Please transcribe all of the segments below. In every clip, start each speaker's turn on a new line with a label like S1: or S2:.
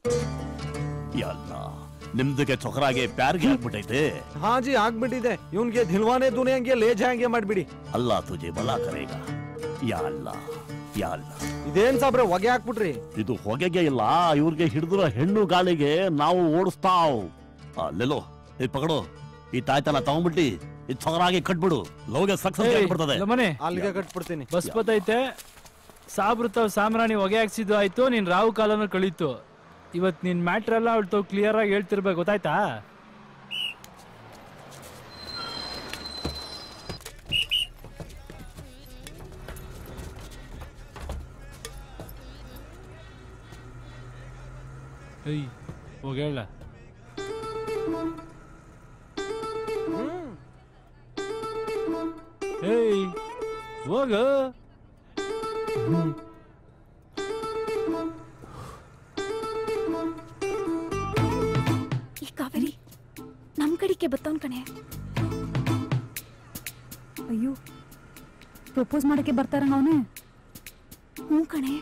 S1: ಎಲ್ಲ ನಿಮ್ದಕ್ಕೆ ಚೊಕರಾಗೆ ಪ್ಯಾರ್ಗೆ ಹಾಕ್ಬಿಟ್ಟೈತೆ
S2: ಹಾ ಜಿ ಆಗ್ಬಿಟ್ಟಿದೆ ಇವನ್ಗೆ ದಿಲ್ವಾನೆ ದುನಿಯಂಗೆ ಲೇ ಜಾಂಗೆ ಮಾಡ್ಬಿಡಿ
S1: ಅಲ್ಲ ತುಜೆ ಬಲ ಕರೇಗ ಯಾ ಅಲ್ಲ ಯಾ ಅಲ್ಲ
S2: ಇದೇನ್ ಸಾಬ್ರೆ ಹೊಗೆ ಹಾಕ್ಬಿಟ್ರಿ
S1: ಇದು ಹೊಗೆಗೆ ಇಲ್ಲ ಇವ್ರಿಗೆ ಹಿಡಿದಿರೋ ಹೆಣ್ಣು ಗಾಳಿಗೆ ನಾವು ಓಡಿಸ್ತಾವ್ ಅಲ್ಲೆಲ್ಲೋ ಈ ಪಕಡು ಈ ತಾಯ್ತನ ತಗೊಂಡ್ಬಿಟ್ಟು ಈ ಚೊಕರಾಗೆ ಕಟ್ಬಿಡು ಲೋಗೆ ಸಕ್ಸಸ್ ಆಗ್ಬಿಡ್ತದೆ
S3: ಮನೆ
S2: ಅಲ್ಲಿಗೆ ಕಟ್ಬಿಡ್ತೀನಿ
S3: ಬಸ್ ಬತ್ತೈತೆ ಸಾಬ್ರತಾವ್ ಸಾಮ್ರಾಣಿ ಹೊಗೆ ಹಾಕ್ಸಿದ್ದು ಆಯ್ತು ನಿನ್ ರಾವು ಕಾಲನು ಕಳೀತು ಇವತ್ ನಿನ್ ಮ್ಯಾಟ್ರ್ ಎಲ್ಲ ಅವಳು ಕ್ಲಿಯರ್ ಆಗಿ ಹೇಳ್ತಿರ್ಬೇಕು ಗೊತ್ತಾಯ್ತಾ ಏಯ್ ಹೋಗ ಹೇಳ ಏಯ್ ಹೋಗ
S4: ಈ ಕಾವೇರಿ ನಮ್ ಕಡೆಗೆ ಬತ್ತವನ್ ಕಣೆ
S5: ಅಯ್ಯೋ ಪ್ರಪೋಸ್ ಮಾಡಕ್ಕೆ ಬರ್ತಾರಂಗ ಅವನೇ
S4: ಹ್ಞೂ ಕಣೆ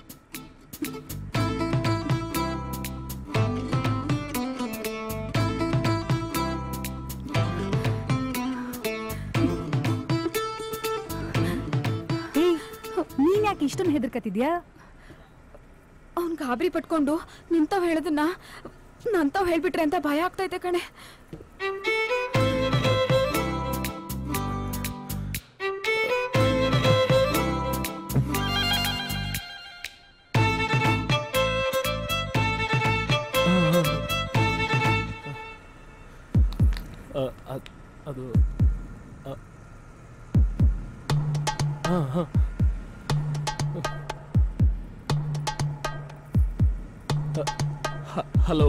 S5: ನೀನ್ ಯಾಕೆ ಇಷ್ಟೊಂದು ಹೆದರ್ಕತಿದ್ಯಾ
S4: ಅವ್ನ್ ಗಾಬರಿ ಪಟ್ಕೊಂಡು ನಿಂತಾವ್ ಹೇಳೋದನ್ನ ನಂತಾವ್ ಹೇಳ್ಬಿಟ್ರೆ ಅಂತ ಭಯ ಆಗ್ತೈತೆ ಕಣೆ
S3: ಅ, ಅದ್- ಅದು ಅ, ಹ, ಹ. ಅ, ಹ- ಹಲೋ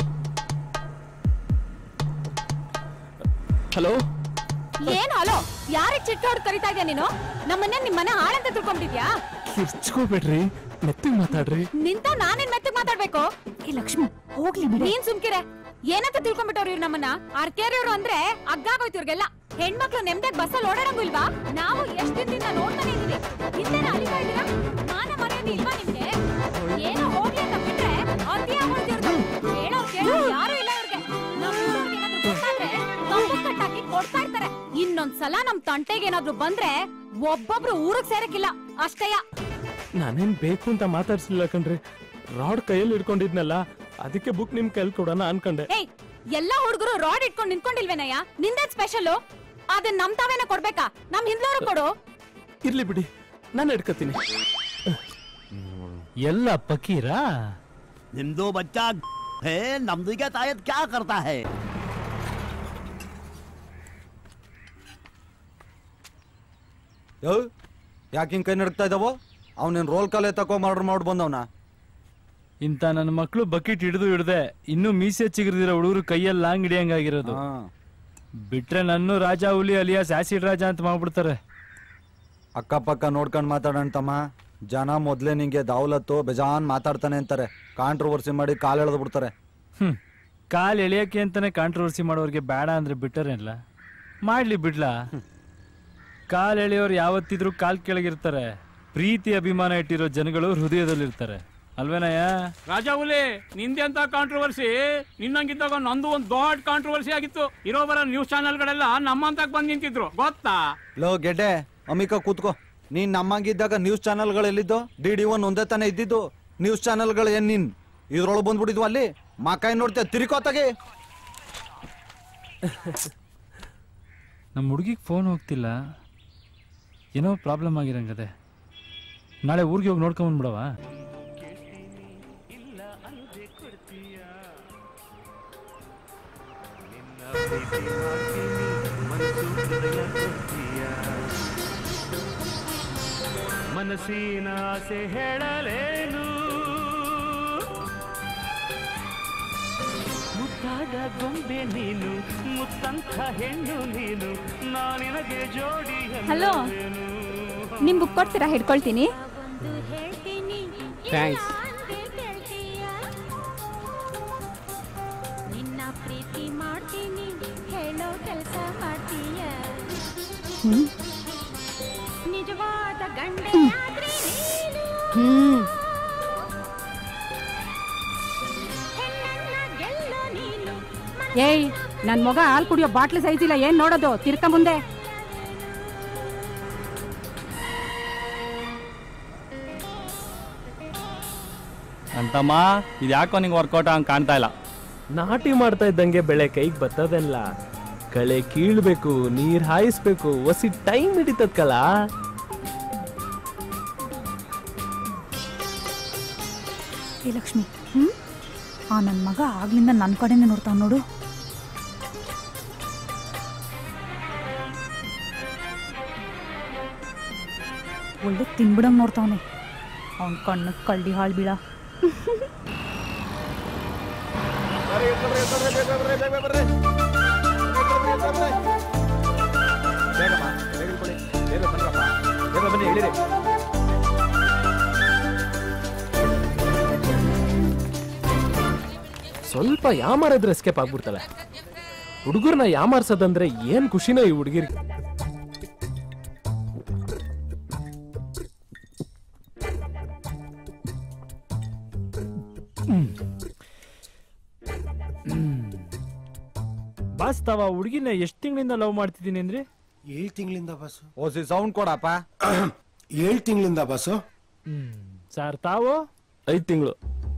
S3: ಹಲೋ
S4: ಏನ್ ಹಲೋ ಯಾರಿಗೆ ಚಿಟ್ಟ ಹೊಡ್ ಕರಿತಾ ಇದ್ಯಾ ನೀನು ನಮ್ಮನ್ನ ನಿಮ್ ಮನೆ ಹಾಳಂತ ತಿಳ್ಕೊಂಡಿದ್ಯಾ
S3: ಕಿರ್ಚ್ಕೋಬೇಡ್ರಿ ಮೆತ್ತಿಗೆ ಮಾತಾಡ್ರಿ
S4: ನಿಂತ ನಾನೇನ್ ಮೆತ್ತಗ್ ಮಾತಾಡ್ಬೇಕು
S5: ಏ ಲಕ್ಷ್ಮಿ ಹೋಗ್ಲಿ ಬಿಡಿ
S4: ನೀನ್ ಸುಮ್ಕಿರೆ ಏನಂತ ತಿಳ್ಕೊಂಡ್ಬಿಟ್ಟವ್ರು ಇವ್ರು ನಮ್ಮನ್ನ ಆರ್ಕೇರಿಯವ್ರು ಅಂದ್ರೆ ಅಗ್ಗಾಗೋಯ್ತು ಇವ್ರಿಗೆಲ್ಲ ಹೆಣ್ಮಕ್ಳು ನೆಮ್ಮದಿಯಾಗಿ ಬಸ್ಸಲ್ಲಿ ಓಡಾಡಂಗೂ ಇಲ್ವಾ ನಾವು ಎಷ್ಟ್ ದಿನದಿಂದ ನೋಡ್ತಾನೆ ಇದೀವಿ ಹಿಂದೆನ ಅಲಿತಾ ಇದೀರಾ ಮಾನ ಮರ್ಯಾದೆ ಇಲ್ವಾ ನಿಮ್ಗೆ ಏನೋ ಹೋಗ್ಲಿ ಅಂತ ಬಿಟ್ರೆ ಅತಿ ಆಗೋಯ್ತು ಇವ್ರ್ದು. ಹೇಳೋ ಕೇಳೋ ಯಾರು ಇಲ್ಲ ಇವ್ರಿಗೆ ನಮ್ಮೂರವ್ರಿಗೆ ಏನಾದ್ರೂ ಗೊತ್ತಾದ್ರೆ ಕಂಬ ಕಟ್ಟಾಕಿ ಕೊಡ್ತಾ ಇರ್ತಾರೆ ಇನ್ನೊಂದ್ಸಲ ನಮ್ ತಂಟೆಗೆ ಏನಾದ್ರೂ ಬಂದ್ರೆ ಒಬ್ಬೊಬ್ರು ಊರಿಗೆ ಸೇರಕ್ಕಿಲ್ಲ ಅಷ್ಟೇಯ
S3: ನಾನೇನ್ ಬೇಕು ಅಂತ ಮಾತಾಡ್ಸಿಲ್ಲ ಕಣ್ರಿ ರಾಡ್ ಕೈಯಲ್ಲಿ ಹಿಡ್ಕೊಂಡಿದ್ನಲ್ಲ ಅದಕ್ಕೆ ಬುಕ್ ನಿಮ್ ಕೈಲಿ ಕೊಡೋಣ ಅನ್ಕೊಂಡೆ
S4: ಏಯ್ ಎಲ್ಲಾ ಹುಡುಗರು ರಾಡ್ ಇಟ್ಕೊಂಡು ನಿಂತ್ಕೊಂಡಿಲ್ವೇನಯ್ಯ ನಿಂದೇನ್ ಸ್ಪೆಷಲ್ ಅದನ್ನ ನಮ್ ತಾವೇನ ಕೊಡ್ಬೇಕಾ ನಮ್ ಹಿಂದ್ಲವ್ರು ಕೊಡು
S3: ಇರ್ಲಿ ಬಿಡಿ ನಾನು ಹಿಡ್ಕತೀನಿ ಎಲ್ಲ ಪಕೀರಾ
S1: ನಿಮ್ದು ಬಚ್ಚ ಹೇ ನಮ್ದಿಗೆ ತಾಯತ್ ಕ್ಯಾ ಕರ್ತಾ ಹೇ
S2: ಯೋ ಯಾಕೆ ಹಿಂಗ್ ಕೈ ನಡ್ತಾ ಇದಾವೋ ಅವನೇನ್ ರೋಲ್ ಕಾಲೇ ತಕೋ ಮಾಡ್ರ್ ಮಾಡಿ ಬಂದವನ
S3: ಇಂತ ನನ್ನ ಮಕ್ಳು ಬಕೆಟ್ ಹಿಡಿದು ಹಿಡ್ದೆ ಇನ್ನೂ ಮೀಸೆ ಚಿಗುರಿದಿರೋ ಹುಡುಗರು ಕೈಯಲ್ಲಿ ಲಾಂಗ್ ಹಿಡಿಯಂಗಾಗಿರೋದು ಬಿಟ್ರೆ ನನ್ನ ರಾಜ ಹುಲಿ ಅಲಿಯಾಸ್ ಆಸಿಡ್ ರಾಜ ಅಂತ ಮಾಡ್ಬಿಡ್ತಾರೆ
S2: ಅಕ್ಕಪಕ್ಕ ನೋಡ್ಕೊಂಡ್ ಮಾತಾಡೋಣ ತಮ್ಮ ಜನ ಮೊದ್ಲೇ ನಿಂಗೆ ದಾವಲತ್ತು ಬೇಜಾನ್ ಮಾತಾಡ್ತಾನೆ ಅಂತಾರೆ ಕಾಂಟ್ರವರ್ಸಿ ಮಾಡಿ ಕಾಲ್ ಎಳೆದು ಬಿಡ್ತಾರೆ
S3: ಹ್ಮ್ ಕಾಲ್ ಎಳೆಯಕ್ಕೆ ಅಂತಾನೆ ಕಾಂಟ್ರವರ್ಸಿ ಮಾಡೋರಿಗೆ ಬೇಡ ಅಂದ್ರೆ ಬಿಟ್ಟರೇನಿಲ್ಲ ಮಾಡ್ಲಿ ಬಿಡ್ಲಾ ಕಾಲ್ ಎಳೆಯೋರು ಯಾವತ್ತಿದ್ರು ಕಾಲ್ ಕೆಳಗಿರ್ತಾರೆ ಪ್ರೀತಿ ಅಭಿಮಾನ ಇಟ್ಟಿರೋ ಜನಗಳು ಹೃದಯದಲ್ಲಿರ್ತಾರೆ ಅಲ್ವೇನಯ್ಯ
S6: ರಾಜ ಹುಲಿ ನಿಂದೆ ಅಂತ ಕಾಂಟ್ರವರ್ಸಿ ನಿನ್ನಂಗಿದ್ದಾಗ ನಂದು ಒಂದ್ ದೊಡ್ಡ ಕಾಂಟ್ರವರ್ಸಿ ಆಗಿತ್ತು ಇರೋ ಬರೋ ನ್ಯೂಸ್ ಚಾನೆಲ್ಗಳೆಲ್ಲ ನಮ್ಮಂತಕ್ ಬಂದ್ ನಿಂತಿದ್ರು ಗೊತ್ತಾ
S2: ಲೋ ಗೆಡ್ಡೆ ಅಮಿಕ ಕೂತ್ಕೋ ನೀನ್ ನಮ್ಮಂಗಿದ್ದಾಗ ನ್ಯೂಸ್ ಚಾನೆಲ್ಗಳು ಎಲ್ಲಿದ್ದು ಡಿ ಡಿ ಒನ್ ಒಂದೇ ತಾನೇ ಇದ್ದಿದ್ದು ನ್ಯೂಸ್ ಚಾನೆಲ್ಗಳು ಏನ್ ನೀನ್ ಇದ್ರೊಳಗೆ ಬಂದ್ಬಿಟ್ಟಿದ್ವು ಅಲ್ಲಿ ಮಕಾಯಿ ನೋಡ್ತೀಯ ತಿರ್ಕೋತಾಗೆ
S3: ನಮ್ಮ ಹುಡುಗಿಗೆ ಫೋನ್ ಹೋಗ್ತಿಲ್ಲ ಏನೋ ಪ್ರಾಬ್ಲಮ್ ಆಗಿರಂಗದೆ ನಾಳೆ ಊರಿಗೆ ಹೋಗಿ ನೋಡ್ಕೊಂಬಂದ್ಬಿಡವಾ
S6: ಮನಸ್ಸಿನ ಆಸೆ ಹೇಳಲೇನು ಮುದ್ದಾದ ಗೊಂಬೆ ನೀನು ಮುತ್ತಂಥ ಹೆಣ್ಣು ನೀನು ನಾನಿನಗೆ ಜೋಡಿ
S4: ಹಲೋ ನಿಮ್ ಬುಕ್ ಕೊಡ್ತೀರಾ ಹಿಡ್ಕೊಳ್ತೀನಿ
S6: ಥ್ಯಾಂಕ್ಸ್
S4: ನಿನ್ನ ಪ್ರೀತಿ ಮಾಡ್ತೀನಿ ಹೇಳೋ ಕೆಲಸ ಮಾಡ್ತೀಯ ನಿಜವಾದ ಗಂಡೆ ಆದ್ರೆ ನೀನು
S5: ಹ್ಮ್
S7: ಏಯ್ ನನ್ ಮಗ ಹಾಲ್ ಕುಡಿಯೋ ಬಾಟ್ಲು ಸೈಜ್ ಇಲ್ಲ ಏನ್ ನೋಡೋದು ತಿರ್ಕ ಮುಂದೆ
S3: ಅಂತಮ್ಮ ಇದು ಯಾಕೋ ನಿಂಗೆ ವರ್ಕೌಟ್ ಹಂಗೆ ಕಾಣ್ತಾ ಇಲ್ಲ
S8: ನಾಟಿ ಮಾಡ್ತಾ ಇದ್ದಂಗೆ ಬೆಳೆ ಕೈಗೆ ಬರ್ತದಲ್ಲ ಕಳೆ ಕೀಳ್ಬೇಕು ನೀರ್ ಹಾಯಿಸ್ಬೇಕು ಒಸಿ ಟೈಮ್ ಹಿಡಿತದ ಕಲ
S5: ಏ ಲಕ್ಷ್ಮಿ ಹ್ಮ್ ಆ ನನ್ನ ಮಗ ಆಗ್ಲಿಂದ ನನ್ನ ಕಡೆನೇ ನೋಡ್ತಾವ ನೋಡು ಒಳ್ಳೆ ತಿನ್ಬಿಡಂಗ್ ನೋಡ್ತಾವನೆ ಅವ್ನ ಕಣ್ಣು ಕಳ್ಳಿ ಹಾಳು ಬೀಳ
S8: ಸ್ವಲ್ಪ ಯಾಮಾರಿದ್ರೆ ಎಸ್ಕೇಪ್ ಆಗ್ಬಿಡ್ತಾಳೆ ಹುಡುಗರ್ನ ಯಾಮಾರ್ಸೋದಂದ್ರೆ ಏನ್ ಖುಷಿನೋ ಈ ಹುಡುಗಿರ್
S3: ಬಾಸ್ ತಾವ ಹುಡುಗಿನ ಎಷ್ಟು ತಿಂಗಳಿಂದ ಲವ್ ಮಾಡ್ತಿದ್ದೀನಿ ಅಂದ್ರೆ
S9: ಏಳು ತಿಂಗಳಿಂದ ಬಸ್ಸು
S2: ಓಸಿ ಸೌಂಡ್ ಕೊಡಪ್ಪ
S9: ಏಳು ತಿಂಗಳಿಂದ ಬಸ್ಸು
S3: ಸರ್ ತಾವು
S8: ಐದ್ ತಿಂಗಳು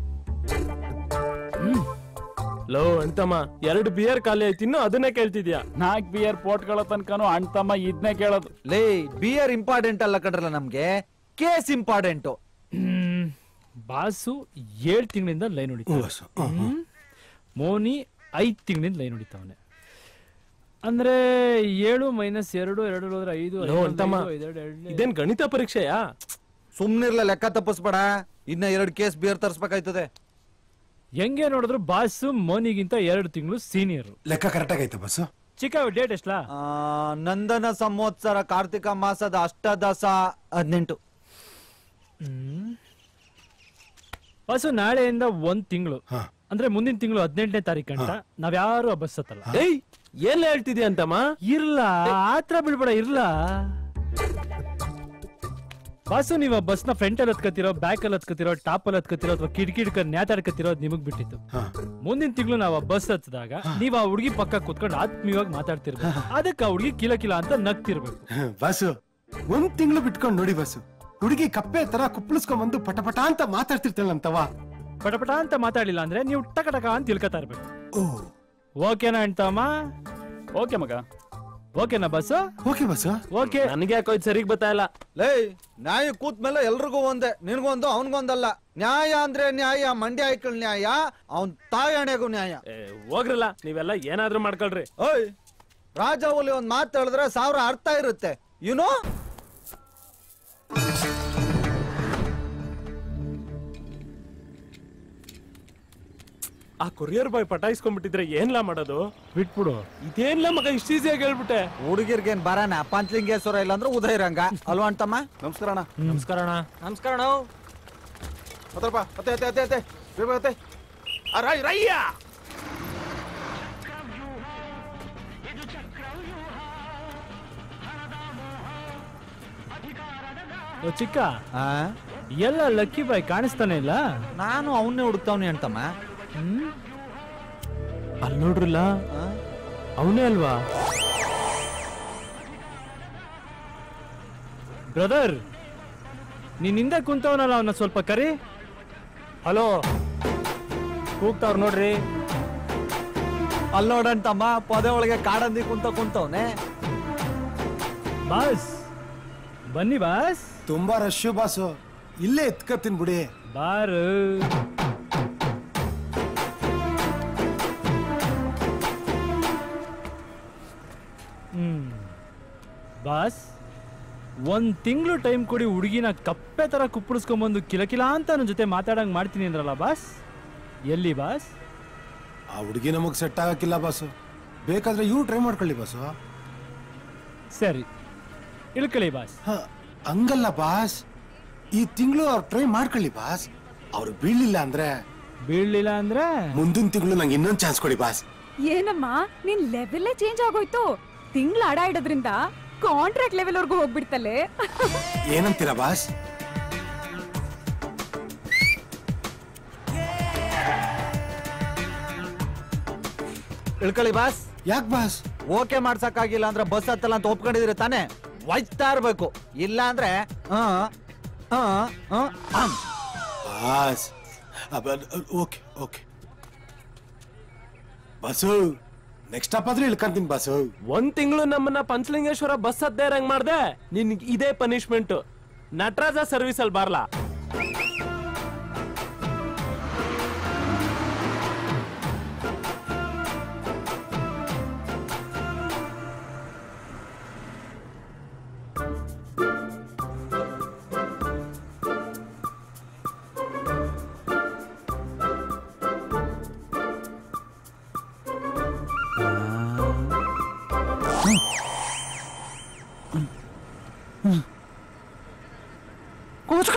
S8: ಲೋ ಅಂತಮ್ಮ ಎರಡು ಬಿಯರ್ ಖಾಲಿ ಆಯ್ತು ಇನ್ನು ಅದನ್ನೇ ಕೇಳ್ತಿದ್ಯಾ
S3: ನಾಲ್ಕು ಬಿಯರ್ ಪೋಟ್ಗಳ ತನಕನು ಅಣ್ಣ ತಮ್ಮ ಇದನ್ನೇ ಕೇಳೋದು
S2: ಲೇ ಬಿಯರ್ ಇಂಪಾರ್ಟೆಂಟ್ ಅಲ್ಲ ಕಣ್ರಲ್ಲ ನಮ್ಗೆ ಕೇಸ್ ಇಂಪಾರ್ಟೆಂಟು
S3: ಹ್ಮ್. ಬಾಸು ಏಳು ತಿಂಗಳಿಂದ ಲೈನ್ ಹೊಡಿತಾನೆ
S9: ಬಸ್ಸು ಹ್ಮ್.
S3: ಮೋನಿ ಐದು ತಿಂಗಳಿಂದ ಲೈನ್ ಹೊಡಿತಾವನೆ ಅಂದ್ರೆ ಏಳು ಮೈನಸ್ ಎರಡು ಎರಡು ಹೋದ್ರೆ ಐದು
S8: ಲೋ
S3: ಐದು,
S8: ಅಂತಮ್ಮ
S3: ಐದು, ಐದೆರಡು, ಎರಡ್ಲೆ.
S8: ಇದೇನ್ ಗಣಿತ ಪರೀಕ್ಷೆಯಾ
S2: ಸುಮ್ನಿರ್ಲ ಲೆಕ್ಕ ತಪ್ಪಿಸ್ಬೇಡ ಇನ್ನ ಎರಡು ಕೇಸ್ ಬಿಯರ್ ತರ್ಸ್ಬೇಕಾಯ್ತದೆ
S3: ಹೆಂಗೆ ನೋಡಿದ್ರು ಬಾಸು ಮೋನಿಗಿಂತ ಎರಡು ತಿಂಗಳು ಸೀನಿಯರ್
S9: ಲೆಕ್ಕ ಕರೆಕ್ಟಾಗಿ ಐತೆ ಬಸ್ಸು
S3: ಚಿಕ್ಕ ಡೇಟ್ ಎಷ್ಟಲಾ
S2: ಆ, ನಂದನ ಸಂವತ್ಸರ ಕಾರ್ತಿಕ ಮಾಸದ ಅಷ್ಟದಶ ಹದಿನೆಂಟು
S3: ಬಾಸು ನಾಳೆಯಿಂದ ಒಂದ್ ತಿಂಗಳು
S9: ಹಾ.
S3: ಅಂದ್ರೆ ಮುಂದಿನ ತಿಂಗಳು ಹದಿನೆಂಟನೇ ತಾರೀಕು ಅಂತ ನಾವ್ಯಾರು ಆ ಬಸ್ ಹತ್ತಲ್ಲ
S8: ಏಯ್ ಏನ್ ಹೇಳ್ತಿದ್ಯಾ ಅಂತಮ್ಮ
S3: ಇರ್ಲ ಆತ್ರ ಬಿಡ್ಬೇಡ ಇರ್ಲ ಬಾಸು ನೀವು ಆ ಬಸ್ನ ಫ್ರಂಟ್ ಅಲ್ಲಿ ಹತ್ಕತಿರೋ ಬ್ಯಾಕ್ ಅಲ್ಲಿ ಹತ್ಕತಿರೋ ಟಾಪ್ ಅಲ್ಲಿ ಹತ್ಕತಿರೋ ಅಥವಾ ಕಿಟಕಿ ಹಿಡ್ಕೊಂಡು ನ್ಯಾತಾಡ್ಕತಿರೋ ಅದ್ ನಿಮಗ್ ಬಿಟ್ಟಿತ್ತು
S9: ಹಾ.
S3: ಮುಂದಿನ ತಿಂಗಳು ನಾವು ಆ ಬಸ್ ಹತ್ತಿದಾಗ ನೀವ್ ಆ ಹುಡುಗಿ ಪಕ್ಕ ಕುತ್ಕೊಂಡು ಆತ್ಮೀಯವಾಗಿ ಮಾತಾಡ್ತಿರ್ಬೇಕು ಅದಕ್ಕೆ ಆ ಹುಡುಗಿ ಕಿಲ ಕಿಲ ಅಂತ ನಗ್ತಿರ್ಬೇಕು
S9: ಬಸ್ಸು ಒಂದ್ ತಿಂಗಳು ಬಿಟ್ಕೊಂಡು ನೋಡಿ ಬಸ್ಸು ಹುಡುಗಿ ಕಪ್ಪೆ ತರ ಕುಪ್ಪಳಿಸ್ಕೊಂಡ್ ಬಂದು ಪಟ ಪಟ ಅಂತ ಮಾತಾಡ್ತಿರ್ತಾಳಂತವ
S3: ಪಟಪಟ ಅಂತ ಮಾತಾಡಿಲ್ಲ ಅಂದ್ರೆ ನೀವು ಟಕ ಟಕ ಅಂತ ತಿಳ್ಕೊತಾ ಇರ್ಬೇಕು
S9: ಓ
S3: ಓಕೆನಾ ಅಣ್ತಮ್ಮ ಓಕೆ ಮಗ ಓಕೆನಾ ಬಸ್
S9: ಓಕೆ ಬಸ್ಸು
S3: ಓಕೆ
S8: ನನ್ಗೆ ಯಾಕೋ ಇದು ಸರಿಗ್ ಬರ್ತಾ ಇಲ್ಲ
S2: ಲೇ ನ್ಯಾಯ ಕೂತ್ ಮೇಲೆ ಎಲ್ರಿಗೂ ಒಂದೇ ನಿನ್ಗೊಂದು ಅವನ್ಗೊಂದಲ್ಲ ನ್ಯಾಯ ಅಂದ್ರೆ ನ್ಯಾಯ ಮಂಡ್ಯ ಐಕಳ್ ನ್ಯಾಯ ಅವನ್ ತಾಯಿ ಹಣೆಗೂ ನ್ಯಾಯ
S8: ಏ, ಹೋಗ್ರಲ್ಲ ನೀವೆಲ್ಲ ಏನಾದ್ರೂ ಮಾಡ್ಕೊಳ್ರಿ
S2: ಓಯ್ ರಾಜ ಹುಲಿ ಒಂದ್ ಮಾತು ಹೇಳಿದ್ರೆ ಸಾವಿರ ಅರ್ಥ ಇರುತ್ತೆ ಯುನೋ
S8: ಆ ಕೊರಿಯರ್ ಬಾಯ್ ಪಟಾಯಿಸ್ಕೊಂಡ್ಬಿಟ್ಟಿದ್ರೆ ಏನ್ಲಾ ಮಾಡೋದು
S3: ಬಿಟ್ಬಿಡು
S8: ಇದೇನ್ಲ ಮಗ ಇಷ್ಟ ಈಸಿಯಾಗಿ ಹೇಳ್ಬಿಟ್ಟೆ
S2: ಹುಡುಗಿರ್ಗೇನ್ ಬರಾನ ಪಂಚಲಿಂಗೇಶ್ವರ ಇಲ್ಲ ಅಂದ್ರೆ ಉದಯರಂಗ ಅಲ್ವಾ ಅಂತಮ್ಮ
S10: ನಮಸ್ಕಾರ ಅಣ್ಣ
S3: ನಮಸ್ಕಾರ ಅಣ್ಣ
S2: ನಮಸ್ಕಾರ
S10: ಹತ್ತರಪ್ಪ ಹತ್ತೆ ಹತ್ತೆ ಹತ್ತೆ ಹತ್ತೆ ಬೇಗ ಬೇಗ ಹತ್ತೆ ಆ, ರೈ ರಯ್ಯ
S3: ಓ ಚಿಕ್ಕ ಎಲ್ಲ ಲಕ್ಕಿ ಬಾಯ್ ಕಾಣಿಸ್ತಾನೆ ಇಲ್ಲ
S2: ನಾನು ಅವನ್ನೇ ಹುಡುಕ್ತಾವ್ನಿ ಅಂತಮ್ಮ
S8: ಅಲ್ಲಿ ನೋಡ್ರಲ್ಲ ಅವನೇ ಅಲ್ವಾ
S3: ಬ್ರದರ್ ನೀನ್ ಹಿಂದೆ ಕುಂತವನಲ್ಲ ಅವನ ಸ್ವಲ್ಪ ಕರಿ ಹಲೋ ಕೂಗ್ತಾವ್ರ ನೋಡ್ರಿ
S2: ಅಲ್ಲಿ ನೋಡಂತಮ್ಮ ಪೊದೆ ಒಳಗೆ ಕಾಡಂದಿ ಕುಂತ ಕುಂತವ್ನೆ
S3: ಬಾಸ್ ಬನ್ನಿ ಬಾಸ್
S9: ತುಂಬಾ ರಶ್ ಬಾಸು ಇಲ್ಲೇ ಎತ್ಕತ್ತೀನಿ ಬಿಡಿ
S3: ಬಾರು ಹ್ಮ್ ಬಾಸ್ ಒಂದ್ ತಿಂಗಳು ಟೈಮ್ ಕೊಡಿ ಹುಡುಗಿನ ಕಪ್ಪೆ ತರ ಕುಪ್ಪಳಿಸ್ಕೊಂಬಂದು ಕಿಲಕಿಲ ಅಂತ ನನ್ನ ಜೊತೆ ಮಾತಾಡಂಗ್ ಮಾಡ್ತೀನಿ ಅಂದ್ರಲ್ಲ ಬಾಸ್ ಎಲ್ಲಿ ಬಾಸ್
S9: ಆ ಹುಡುಗಿ ನಮಗ್ ಸೆಟ್ ಆಗಕ್ಕಿಲ್ಲ ಬಾಸು ಬೇಕಾದ್ರೆ ಇವ್ರು ಟ್ರೈ ಮಾಡ್ಕೊಳ್ಳಿ ಬಾಸು
S3: ಸರಿ ಇಳ್ಕೊಳ್ಳಿ ಬಾಸ್
S9: ಹ, ಹಂಗಲ್ಲ ಬಾಸ್ ಈ ತಿಂಗಳು ಅವ್ರು ಟ್ರೈ ಮಾಡ್ಕೊಳ್ಳಿ ಬಾಸ್ ಅವ್ರು ಬೀಳಿಲ್ಲ ಅಂದ್ರೆ
S3: ಬೀಳ್ಲಿಲ್ಲ ಅಂದ್ರೆ
S9: ಮುಂದಿನ ತಿಂಗಳು ನಂಗೆ ಇನ್ನೊಂದ್ ಚಾನ್ಸ್ ಕೊಡಿ ಬಾಸ್
S4: ಏನಮ್ಮ ನಿನ್ ಲೆವೆಲ್ಲೇ ಚೇಂಜ್ ಆಗೋಯ್ತು ತಿಂಗ್ಳು ಅಡ ಇಡೋದ್ರಿಂದ ಕಾಂಟ್ರಾಕ್ಟ್ ಲೆವೆಲ್ ವರ್ಗೂ ಹೋಗ್ಬಿಡ್ತಲ್ಲೇ
S9: ಏನಂತೀರಾ ಬಾಸ್
S2: ಇಳ್ಕೊಳ್ಳಿ ಬಾಸ್
S9: ಯಾಕೆ ಬಾಸ್
S2: ಓಕೆ ಮಾಡ್ಸಕ್ಕಾಗಿಲ್ಲ ಅಂದ್ರೆ ಬಸ್ ಹತ್ತಲ್ಲ ಅಂತ ಒಪ್ಕೊಂಡಿದ್ರೆ ತಾನೇ ಒಯ್ತಾ ಇರ್ಬೇಕು ಇಲ್ಲ ಅಂದ್ರೆ ಆ, ಆ, ಆ, ಆಮ್.
S9: Boss okay okay bus next stop ಆದ್ರೆ ಇಳ್ಕಂತೀನಿ ಬಸ್ಸು
S8: ಒಂದ್ ತಿಂಗಳು ನಮ್ಮನ್ನ ಪಂಚಲಿಂಗೇಶ್ವರ ಬಸ್ ಹತ್ತೇ ಇರಂಗ್ ಮಾಡ್ದೆ ನಿನ್ಗೆ ಇದೇ ಪನಿಷ್ಮೆಂಟ್ ನಟರಾಜ ಸರ್ವಿಸ್ ಅಲ್ಲಿ ಬಾರ್ಲಾ